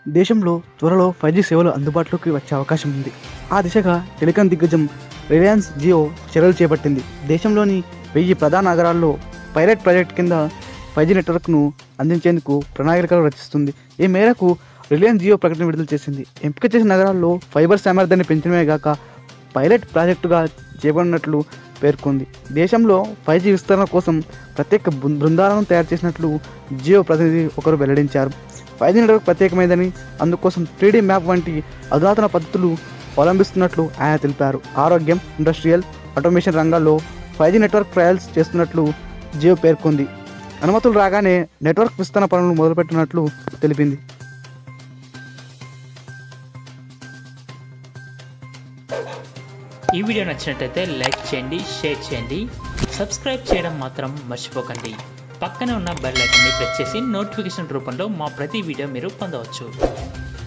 దేశంలో త్వరలో five G సేవలు అందుబాటులోకి వచ్చే అవకాశం ఉంది ఆ దిశగా టెలికాం దిగ్గజం రిలయన్స్ జియో చర్యలు చేపట్టింది దేశంలోని వెయ్యి ప్రధాన నగరాల్లో పైలట్ ప్రాజెక్ట్ కింద ఫైవ్ జీ నెట్వర్క్ను అందించేందుకు ప్రణాళికలు రచిస్తుంది ఈ మేరకు రిలయన్స్ జియో ప్రకటన విడుదల చేసింది ఎంపిక చేసిన నగరాల్లో ఫైబర్ సామర్థ్యాన్ని పెంచడమే కాక పైలట్ ప్రాజెక్టుగా చేపడినట్లు పేర్కొంది దేశంలో ఫైవ్ జీ విస్తరణ కోసం ప్రత్యేక బృ- బృందాలను తయారు చేసినట్లు జియో ప్రతినిధి ఒకరు వెల్లడించారు ఫైవ్ జీ నెట్వర్క్ ప్రత్యేకమైనదని అందుకోసం త్రీ మ్యాప్ వంటి అధునాతన పద్ధతులు అవలంబిస్తున్నట్లు ఆయన తెలిపారు ఆరోగ్యం ఇండస్ట్రియల్ ఆటోమేషన్ రంగాల్లో ఫైవ్ జీ నెట్వర్క్ ట్రయల్స్ చేస్తున్నట్లు జియో పేర్కొంది అనుమతులు రాగానే నెట్వర్క్ విస్తరణ పనులు మొదలుపెట్టినట్లు తెలిపింది ఈ వీడియో నచ్చినట్టయితే లైక్ చేయండి షేర్ చేయండి సబ్స్క్రైబ్ చేయడం మాత్రం మర్చిపోకండి పక్కనే ఉన్న బెల్ ఐకాన్ని ప్రెస్ చేసి నోటిఫికేషన్ రూపంలో మా ప్రతి వీడియో మీరు పొందవచ్చు